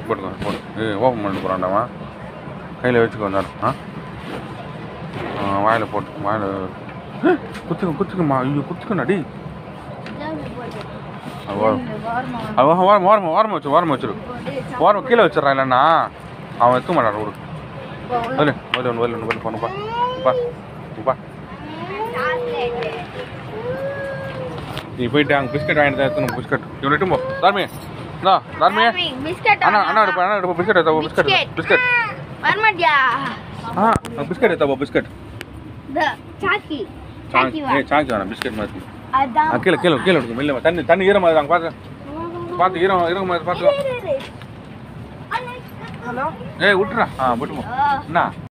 போட்டுக்கோ போடு ஏ ஓப்பன் பண்ணிட்டு போகிறான்டாமா கையில் வச்சுக்கோ வந்தாரு ஆ ஆ, வாயில் போட்டு வாயில் குத்துக்க குத்துக்கம்மா ஐயோ குத்துக்கண்ணாடி அது ஓரம் அது ஓரம் ஓரம் ஓரமாக ஓரமாக வச்சு ஓரமாக வச்சிரு ஓரம் கீழே வச்சிடறான் இல்லைண்ணா அவன் எத்த மாட்டான் விடு வரல வரல ஒன்று வரல ஒன்று வரல பண்ணுப்பா பா பா நீ போயிட்டு அங்கே பிஸ்கட் வாங்கிட்டு தான் எடுத்துணும் பிஸ்கட் இவன் எட்டும் போ தார்மி இந்தா தார்மி பிஸ்கட் அண்ணா அண்ணா எடுப்பா அண்ணா எடுப்பா பிஸ்கட் எடுத்தா பிஸ்கட் பிஸ்கட் வரமாட்டியா ஆ பிஸ்கட் எடுத்தா பிஸ்கட் இந்த சாக்கி சாக்கி வா ஏ சாக்கி வேணாம் பிஸ்கட் மாதிரி அதான் ஆ கீழே கீழே கீழே எடுக்கும் இல்லை தண்ணி தண்ணி ஈரமாக இருக்காங்க பார்த்து பார்த்து ஈரம் ஈரமாக பார்த்துக்கோ ஹலோ ஏய் விட்டுறா ஆ விட்டுமா என்ன